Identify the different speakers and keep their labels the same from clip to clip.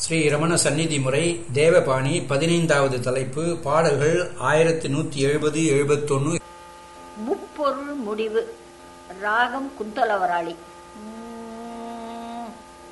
Speaker 1: ஸ்ரீ ரமண சந்நிதி முறை தேவபாணி பதினைந்தாவது தலைப்பு பாடல்கள் ஆயிரத்தி நூத்தி எழுபது எழுபத்தொன்னு
Speaker 2: முப்பொருள் முடிவு ராகம் குந்தலவராளி உம்.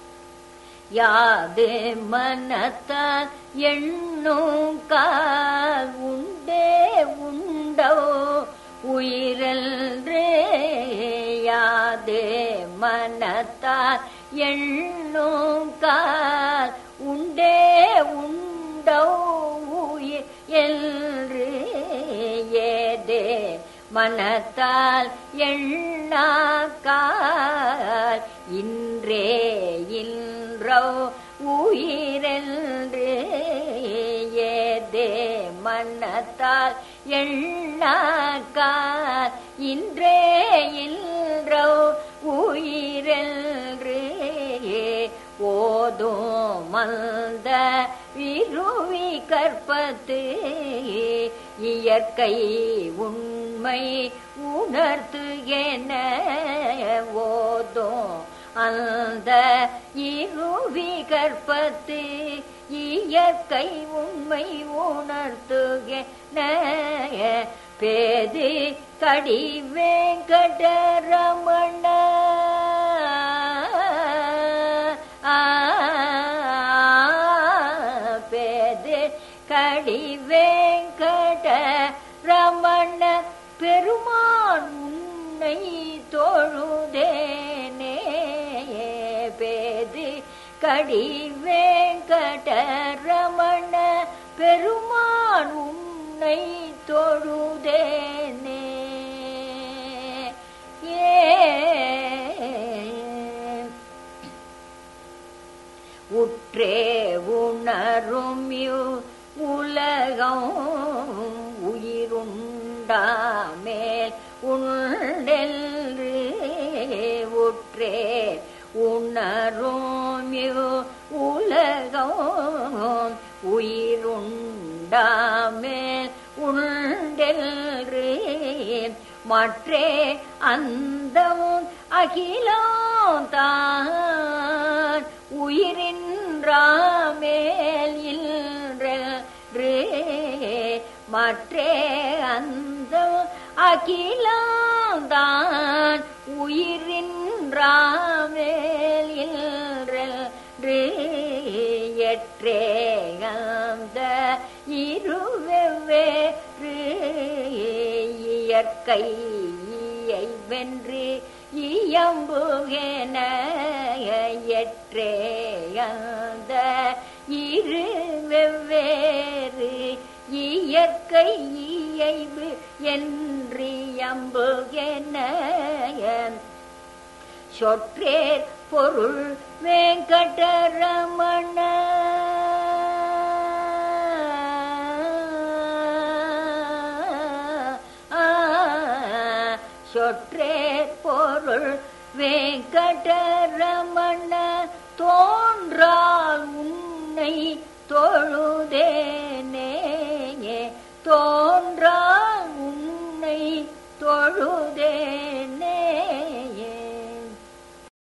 Speaker 2: யாது மனத்தால் எண்ணும் கால் உண்டே உண்டோ உயிரல்றே யாது மனத்தால் எண்ணும் கால் உண்டே உண்டோ உயிர் என்று ஏதே மனத்தால் எண்ணாக்கால் இன்றே இன்றோ உயிரென்று ஏதே மனத்தால் எண்ணாக்கால் இன்றே இன்றோ உயிரென்று ஓதும் மந்த விருவி கற்பத்து இயற்கை உண்மை உணர்த்துகென ஓதும் அந்த இருவி கற்பத்து இயற்கை உண்மை உணர்த்துகென பேது கடி வெங்கடரமண பேது கடி வெங்கட ரமண பெருமான் உன்னை தொழுதேனே பேது கடி வெங்கட ரமண பெருமான் உன்னை தொழுதேனே ஏ உற்றே உணரும் இவ் உலகம் உயிருண்டாமேல் உண்டென்று உற்றே உணரும் இவ் உலகம் உயிருண்டாமேல் உண்டென்று மற்றே அந்தமும் அகிலம் தான் உயிரின்றாமேல் இன்று மற்றே அந்த அகிலம் தான் உயிரின்றாமேல் இன்று எற்றே அந்த இருவெவ்வேறு இயற்கையை வென்று இயம்புகென எற்றே அந்த இரு வெவ்வேறு இயற்கை இயைவு என்று எம்புகென சொற்றேர் பொருள் வெங்கடரமண சொற்றேர் பொருள் வெங்கடரமண தோன்றால் உன்னை தொழுதேனே